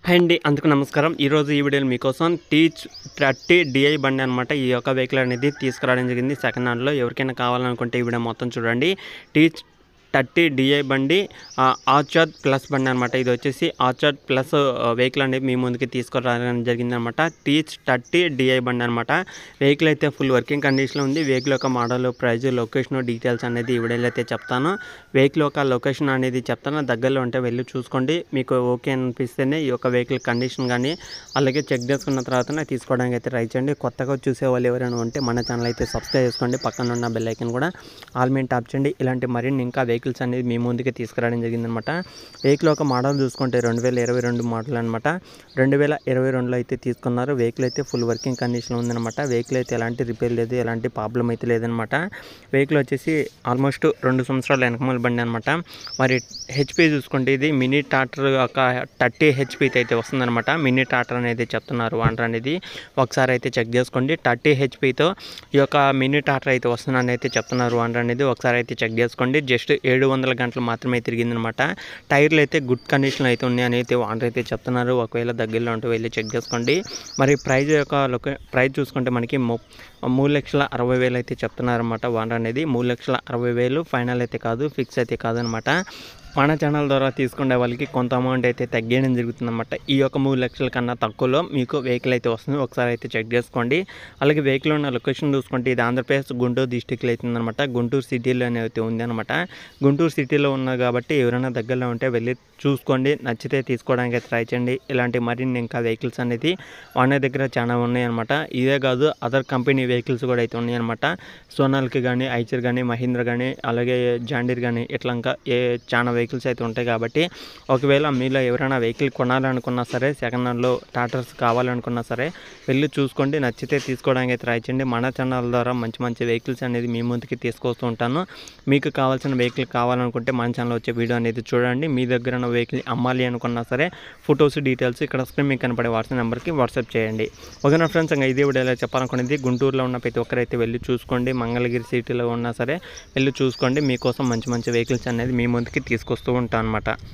hi అండి అందుకు నమస్కారం ఈరోజు ఈ వీడియోలో మీకోసం టీచ్ థర్టీ డిఐ బండి అనమాట ఈ యొక్క వెహికల్ అనేది తీసుకురావడం జరిగింది సెకండ్ హ్యాండ్లో ఎవరికైనా కావాలనుకుంటే ఈ వీడియో మొత్తం చూడండి టీచ్ థర్టీ డిఐ బండి ఆ, ఆర్చార్డ్ ప్లస్ బండి అనమాట ఇది వచ్చేసి ఆర్చార్డ్ ప్లస్ ఆ, వెహికల్ అనేది మీ ముందుకి తీసుకురావడం జరిగింది అనమాట టీచ్ థర్టీ డిఐ బండి అనమాట వెహికల్ అయితే ఫుల్ వర్కింగ్ కండిషన్లో ఉంది వెహికల్ యొక్క మోడల్ ప్రైజ్ లొకేషన్ డీటెయిల్స్ అనేది ఈ వీడియోలో అయితే చెప్తాను వెహికల్ యొక్క లొకేషన్ అనేది చెప్తాను దగ్గరలో ఉంటే వెళ్ళి చూసుకోండి మీకు ఓకే అనిపిస్తేనే ఈ యొక్క వెహికల్ కండిషన్ కానీ అలాగే చెక్ చేసుకున్న తర్వాతనే తీసుకోవడానికి అయితే ట్రై చేయండి కొత్తగా చూసే వాళ్ళు ఎవరైనా ఉంటే మన ఛానల్ అయితే సబ్స్క్రైబ్ చేసుకోండి పక్కన ఉన్న బెల్ ఐకన్ కూడా ఆల్ మీద టాప్ చేయండి ఇలాంటి మరిన్ని ఇంకా వెహికల్స్ అనేది మీ ముందుకే తీసుకురావడం జరిగిందనమాట వెహికల్ ఒక మోడల్ చూసుకుంటే రెండు వేల ఇరవై రెండు మోడల్ అనమాట రెండు వేల ఇరవై రెండులో అయితే తీసుకున్నారు వెహికల్ అయితే ఫుల్ వర్కింగ్ కండిషన్లో ఉందన్నమాట వెహికల్ అయితే ఎలాంటి రిపేర్ లేదు ఎలాంటి ప్రాబ్లం అయితే లేదనమాట వెహికల్ వచ్చేసి ఆల్మోస్ట్ రెండు సంవత్సరాల వెనకమాల బండి అనమాట మరి హెచ్పి చూసుకుంటే ఇది మినీ టాటర్ ఒక థర్టీ హెచ్పి అయితే వస్తుందన్నమాట మినీ టాటర్ అనేది చెప్తున్నారు వాంటర్ అనేది ఒకసారి అయితే చెక్ చేసుకోండి థర్టీ హెచ్పితో ఈ యొక్క మినీ టాటర్ అయితే వస్తుందని అయితే చెప్తున్నారు వాంటర్ అనేది ఒకసారి అయితే చెక్ చేసుకోండి జస్ట్ ఏడు వందల గంటలు మాత్రమే తిరిగిందనమాట టైర్లు అయితే గుడ్ కండిషన్లో అయితే ఉన్నాయని అయితే వాంటర్ అయితే చెప్తున్నారు ఒకవేళ దగ్గరలో ఉంటే వెళ్ళి చెక్ చేసుకోండి మరి ప్రైజ్ యొక్క లొకే ప్రైజ్ చూసుకుంటే మనకి ము మూడు లక్షల అరవై వేలు అయితే చెప్తున్నారన్నమాట వాంటర్ అనేది మూడు లక్షల అరవై వేలు ఫైనల్ అయితే కాదు ఫిక్స్ అయితే కాదనమాట మన ఛానల్ ద్వారా తీసుకునే వాళ్ళకి కొంత అమౌంట్ అయితే తగ్గేయడం జరుగుతుందన్నమాట ఈ యొక్క మూడు లక్షల కన్నా తక్కువలో మీకు వెహికల్ అయితే వస్తుంది ఒకసారి అయితే చెక్ చేసుకోండి అలాగే వెహికల్ ఉన్న లొకేషన్ చూసుకుంటే ఇది ఆంధ్రప్రదేశ్ గుంటూరు డిస్టిక్లో అవుతుందన్నమాట గుంటూరు సిటీలోనే అయితే ఉంది అనమాట గుంటూరు సిటీలో ఉన్నది కాబట్టి ఎవరైనా దగ్గరలో ఉంటే వెళ్ళి చూసుకోండి నచ్చితే తీసుకోవడానికి అయితే ట్రై చేయండి ఇలాంటి మరిన్ని ఇంకా వెహికల్స్ అనేది వాళ్ళ దగ్గర చాలా ఉన్నాయన్నమాట ఇదే కాదు అదర్ కంపెనీ వెహికల్స్ కూడా అయితే ఉన్నాయన్నమాట సోనాల్కి కానీ ఐచర్ కానీ మహీంద్ర కానీ అలాగే జాండీర్ కానీ ఇట్లా ఇంకా ఏ చాలా వెహికల్స్ అయితే ఉంటాయి కాబట్టి ఒకవేళ మీలో ఎవరైనా వెహికల్ కొనాలనుకున్నా సరే సెకండ్ హ్యాండ్లో టాటర్స్ కావాలనుకున్నా సరే వెళ్ళి చూసుకోండి నచ్చితే తీసుకోవడానికి అయితే ట్రై చేయండి మన ఛానల్ ద్వారా మంచి మంచి వెహికల్స్ అనేది మీ ముందుకి తీసుకొస్తూ ఉంటాను మీకు కావాల్సిన వెహికల్ కావాలనుకుంటే మన ఛానల్ వచ్చే వీడియో అనేది చూడండి మీ దగ్గర ఉన్న వెహికల్ అమ్మాలి అనుకున్నా సరే ఫొటోస్ డీటెయిల్స్ ఇక్కడ స్క్రీన్ మీకు కనపడే వాట్సాప్ నెంబర్కి వాట్సాప్ చేయండి ఓకేనా ఫ్రెండ్స్ ఇంకా ఇదే వీడియోలో చెప్పాలనుకునేది గుంటూరులో ఉన్న ప్రతి ఒక్కరైతే వెళ్ళి చూసుకోండి మంగళగిరి సిటీలో ఉన్నా సరే వెళ్ళి చూసుకోండి మీకోసం మంచి మంచి వెహికల్స్ అనేది మీ ముందుకి తీసుకొస్తూ ఉంటాను అనమాట